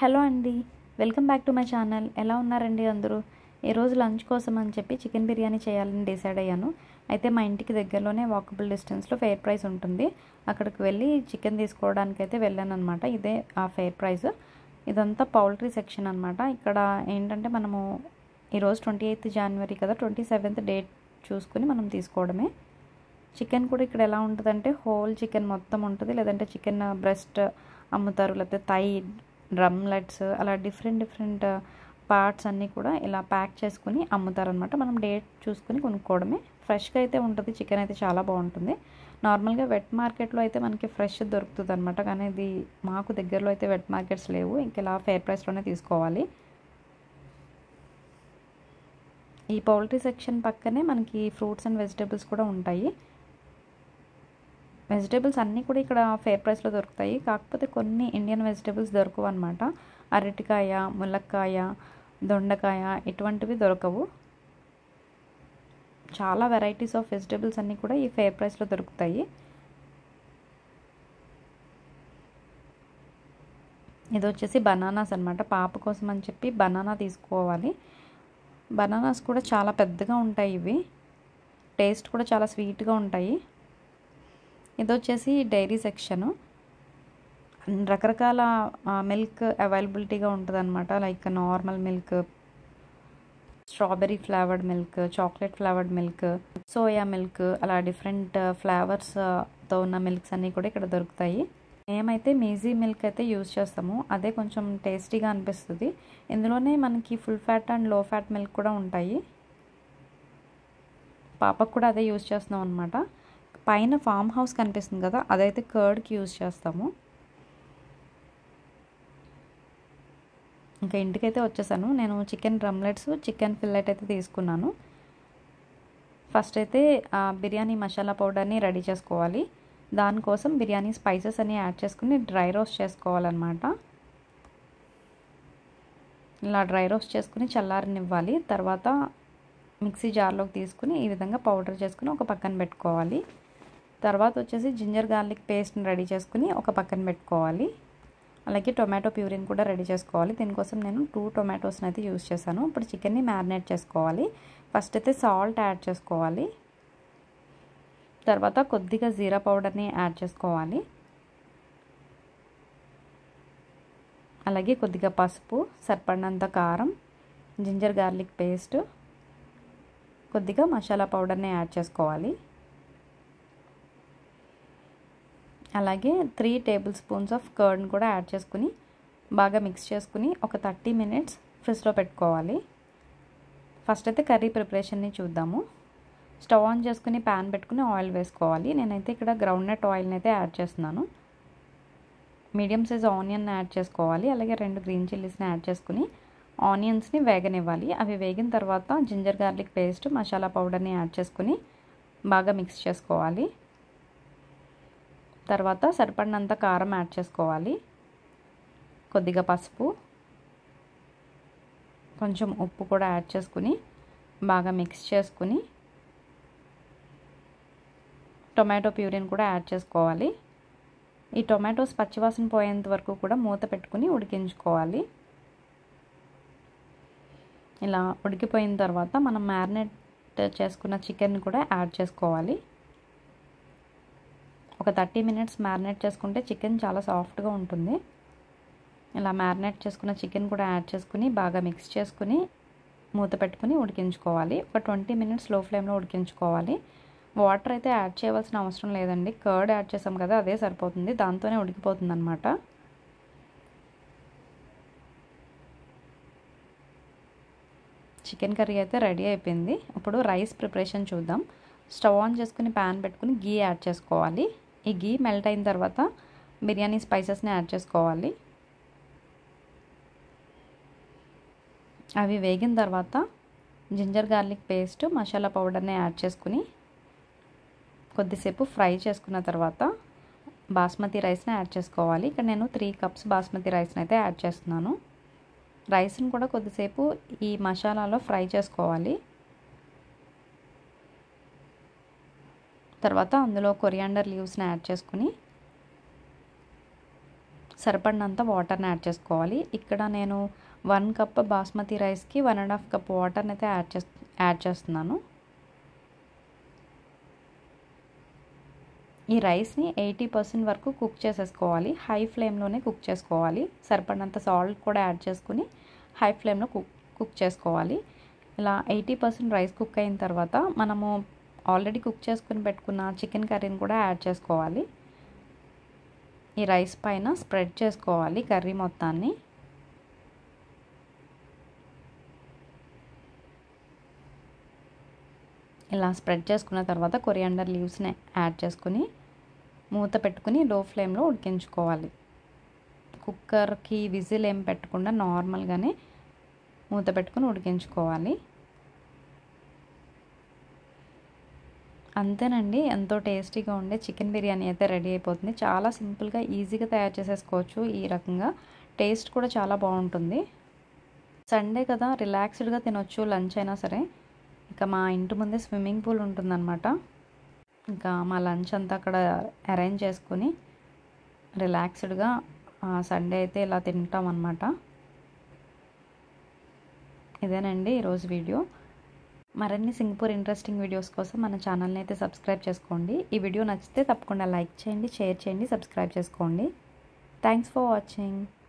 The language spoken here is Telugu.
హలో అండి welcome back to my channel ఎలా ఉన్నారండి అందరూ ఈరోజు లంచ్ కోసం అని చెప్పి చికెన్ బిర్యానీ చేయాలని డిసైడ్ అయ్యాను అయితే మా ఇంటికి దగ్గరలోనే వాకబుల్ డిస్టెన్స్లో ఫెయిర్ ప్రైస్ ఉంటుంది అక్కడికి వెళ్ళి చికెన్ తీసుకోవడానికి అయితే వెళ్ళాను అనమాట ఇదే ఆ ఫెయిర్ ప్రైస్ ఇదంతా పౌల్ట్రీ సెక్షన్ అనమాట ఇక్కడ ఏంటంటే మనము ఈరోజు ట్వంటీ ఎయిత్ జనవరి కదా ట్వంటీ సెవెంత్ డేట్ చూసుకుని మనం తీసుకోవడమే చికెన్ కూడా ఇక్కడ ఎలా ఉంటుందంటే హోల్ చికెన్ మొత్తం ఉంటుంది లేదంటే చికెన్ బ్రెస్ట్ అమ్ముతారు లేకపోతే థై డ్రమ్లెట్స్ అలా డిఫరెంట్ డిఫరెంట్ పార్ట్స్ అన్నీ కూడా ఇలా ప్యాక్ చేసుకుని అమ్ముతారనమాట మనం డేట్ చూసుకుని కొనుక్కోవడమే ఫ్రెష్గా అయితే ఉంటుంది చికెన్ అయితే చాలా బాగుంటుంది నార్మల్గా వెట్ మార్కెట్లో అయితే మనకి ఫ్రెష్ దొరుకుతుంది అనమాట కానీ ఇది మాకు దగ్గరలో అయితే వెట్ మార్కెట్స్ లేవు ఇంక ఇలా ఫెయిర్ ప్రైస్లోనే తీసుకోవాలి ఈ పౌల్ట్రీ సెక్షన్ పక్కనే మనకి ఫ్రూట్స్ అండ్ వెజిటేబుల్స్ కూడా ఉంటాయి వెజిటేబుల్స్ అన్నీ కూడా ఇక్కడ ఫేర్ ప్రైస్లో దొరుకుతాయి కాకపోతే కొన్ని ఇండియన్ వెజిటేబుల్స్ దొరకవు అనమాట అరటికాయ ములక్కాయ దొండకాయ ఇటువంటివి దొరకవు చాలా వెరైటీస్ ఆఫ్ వెజిటేబుల్స్ అన్నీ కూడా ఈ ఫేర్ ప్రైస్లో దొరుకుతాయి ఇది వచ్చేసి బనానాస్ అనమాట పాప కోసం అని చెప్పి బనానా తీసుకోవాలి బనానాస్ కూడా చాలా పెద్దగా ఉంటాయి ఇవి టేస్ట్ కూడా చాలా స్వీట్గా ఉంటాయి ఇది వచ్చేసి డైరీ సెక్షను రకరకాల మిల్క్ అవైలబిలిటీగా ఉంటుంది అనమాట like normal milk strawberry flavoured milk chocolate flavoured milk soya milk అలా డిఫరెంట్ ఫ్లేవర్స్తో ఉన్న మిల్క్స్ అన్నీ కూడా ఇక్కడ దొరుకుతాయి మేమైతే మీజీ మిల్క్ అయితే యూజ్ చేస్తాము అదే కొంచెం టేస్టీగా అనిపిస్తుంది ఇందులోనే మనకి full fat and low fat milk కూడా ఉంటాయి పాపకు కూడా అదే యూజ్ చేస్తున్నాం అనమాట పైన ఫామ్ హౌస్ కనిపిస్తుంది కదా అదైతే కర్డ్కి యూజ్ చేస్తాము ఇంకా ఇంటికైతే వచ్చేసాను నేను చికెన్ డ్రమ్లెట్స్ చికెన్ ఫిల్లెట్ అయితే తీసుకున్నాను ఫస్ట్ అయితే బిర్యానీ మసాలా పౌడర్ని రెడీ చేసుకోవాలి దానికోసం బిర్యానీ స్పైసెస్ అన్ని యాడ్ చేసుకుని డ్రై రోస్ట్ చేసుకోవాలన్నమాట ఇలా డ్రై రోస్ట్ చేసుకుని చల్లారనివ్వాలి తర్వాత మిక్సీ జార్లోకి తీసుకుని ఈ విధంగా పౌడర్ చేసుకుని ఒక పక్కన పెట్టుకోవాలి తర్వాత వచ్చేసి జింజర్ గార్లిక్ పేస్ట్ని రెడీ చేసుకుని ఒక పక్కన పెట్టుకోవాలి అలాగే టొమాటో ప్యూరిన్ కూడా రెడీ చేసుకోవాలి దీనికోసం నేను టూ టొమాటోస్ని అయితే యూస్ చేశాను ఇప్పుడు చికెన్ని మ్యారినేట్ చేసుకోవాలి ఫస్ట్ అయితే సాల్ట్ యాడ్ చేసుకోవాలి తర్వాత కొద్దిగా జీరా పౌడర్ని యాడ్ చేసుకోవాలి అలాగే కొద్దిగా పసుపు సరిపడినంత కారం జింజర్ గార్లిక్ పేస్ట్ కొద్దిగా మసాలా పౌడర్ని యాడ్ చేసుకోవాలి అలాగే త్రీ టేబుల్ స్పూన్స్ ఆఫ్ కర్డ్ని కూడా యాడ్ చేసుకుని బాగా మిక్స్ చేసుకుని ఒక థర్టీ మినిట్స్ ఫ్రిడ్జ్లో పెట్టుకోవాలి ఫస్ట్ అయితే కర్రీ ప్రిపరేషన్ని చూద్దాము స్టవ్ ఆన్ చేసుకుని ప్యాన్ పెట్టుకుని ఆయిల్ వేసుకోవాలి నేనైతే ఇక్కడ గ్రౌండ్ నట్ ఆయిల్ని అయితే యాడ్ చేస్తున్నాను మీడియం సైజ్ ఆనియన్ యాడ్ చేసుకోవాలి అలాగే రెండు గ్రీన్ చిల్లీస్ని యాడ్ చేసుకుని ఆనియన్స్ని వేగనివ్వాలి అవి వేగిన తర్వాత జింజర్ గార్లిక్ పేస్ట్ మసాలా పౌడర్ని యాడ్ చేసుకుని బాగా మిక్స్ చేసుకోవాలి తర్వాత సరిపడినంత కారం యాడ్ చేసుకోవాలి కొద్దిగా పసుపు కొంచెం ఉప్పు కూడా యాడ్ చేసుకుని బాగా మిక్స్ చేసుకుని టొమాటో ప్యూరిన్ కూడా యాడ్ చేసుకోవాలి ఈ టొమాటోస్ పచ్చివాసన పోయేంత వరకు కూడా మూత పెట్టుకుని ఉడికించుకోవాలి ఇలా ఉడికిపోయిన తర్వాత మనం మ్యారినేట్ చేసుకున్న చికెన్ కూడా యాడ్ చేసుకోవాలి ఒక థర్టీ మినిట్స్ మ్యారినేట్ చేసుకుంటే చికెన్ చాలా సాఫ్ట్గా ఉంటుంది ఇలా మ్యారినేట్ చేసుకున్న చికెన్ కూడా యాడ్ చేసుకుని బాగా మిక్స్ చేసుకుని మూత పెట్టుకుని ఉడికించుకోవాలి ఒక ట్వంటీ మినిట్స్ లో ఫ్లేమ్లో ఉడికించుకోవాలి వాటర్ అయితే యాడ్ చేయవలసిన అవసరం లేదండి కర్డ్ యాడ్ చేసాం కదా అదే సరిపోతుంది దాంతోనే ఉడికిపోతుంది అనమాట చికెన్ కర్రీ అయితే రెడీ అయిపోయింది ఇప్పుడు రైస్ ప్రిపరేషన్ చూద్దాం స్టవ్ ఆన్ చేసుకుని ప్యాన్ పెట్టుకుని గీ యాడ్ చేసుకోవాలి ఈ గీ మెల్ట్ అయిన తర్వాత బిర్యానీ స్పైసెస్ని యాడ్ చేసుకోవాలి అవి వేగిన తర్వాత జింజర్ గార్లిక్ పేస్ట్ మసాలా పౌడర్ని యాడ్ చేసుకుని కొద్దిసేపు ఫ్రై చేసుకున్న తర్వాత బాస్మతి రైస్ని యాడ్ చేసుకోవాలి ఇక్కడ నేను త్రీ కప్స్ బాస్మతి రైస్ని అయితే యాడ్ చేస్తున్నాను రైస్ని కూడా కొద్దిసేపు ఈ మసాలాలో ఫ్రై చేసుకోవాలి తర్వాత అందులో కొరియాండర్ లీవ్స్ని యాడ్ చేసుకుని సరిపడినంత వాటర్ని యాడ్ చేసుకోవాలి ఇక్కడ నేను వన్ కప్ బాస్మతి రైస్కి వన్ అండ్ హాఫ్ కప్ వాటర్ని అయితే యాడ్ చేస్ యాడ్ చేస్తున్నాను ఈ రైస్ని ఎయిటీ పర్సెంట్ వరకు కుక్ చేసేసుకోవాలి హై ఫ్లేమ్లోనే కుక్ చేసుకోవాలి సరిపడినంత సాల్ట్ కూడా యాడ్ చేసుకుని హై ఫ్లేమ్లో కుక్ కుక్ చేసుకోవాలి ఇలా ఎయిటీ పర్సెంట్ రైస్ కుక్ అయిన తర్వాత మనము ఆల్రెడీ కుక్ చేసుకుని పెట్టుకున్న చికెన్ కర్రీని కూడా యాడ్ చేసుకోవాలి ఈ రైస్ పైన స్ప్రెడ్ చేసుకోవాలి కర్రీ మొత్తాన్ని ఇలా స్ప్రెడ్ చేసుకున్న తర్వాత కొరియాండర్ లీవ్స్ని యాడ్ చేసుకుని మూత పెట్టుకుని లో ఫ్లేమ్లో ఉడికించుకోవాలి కుక్కర్కి విజిల్ ఏం పెట్టకుండా నార్మల్గానే మూత పెట్టుకుని ఉడికించుకోవాలి అంతేనండి ఎంతో టేస్టీగా ఉండే చికెన్ బిర్యానీ అయితే రెడీ అయిపోతుంది చాలా సింపుల్గా ఈజీగా తయారు చేసేసుకోవచ్చు ఈ రకంగా టేస్ట్ కూడా చాలా బాగుంటుంది సండే కదా రిలాక్స్డ్గా తినొచ్చు లంచ్ అయినా సరే ఇక మా ఇంటి ముందే స్విమ్మింగ్ పూల్ ఉంటుందన్నమాట ఇంకా మా లంచ్ అంతా అక్కడ అరేంజ్ చేసుకుని రిలాక్స్డ్గా సండే అయితే ఇలా తింటాం అన్నమాట ఇదేనండి ఈరోజు వీడియో మరిన్ని సింగపూర్ ఇంట్రెస్టింగ్ వీడియోస్ కోసం మన ఛానల్ని అయితే సబ్స్క్రైబ్ చేసుకోండి ఈ వీడియో నచ్చితే తప్పకుండా లైక్ చేయండి షేర్ చేయండి సబ్స్క్రైబ్ చేసుకోండి థ్యాంక్స్ ఫర్ వాచింగ్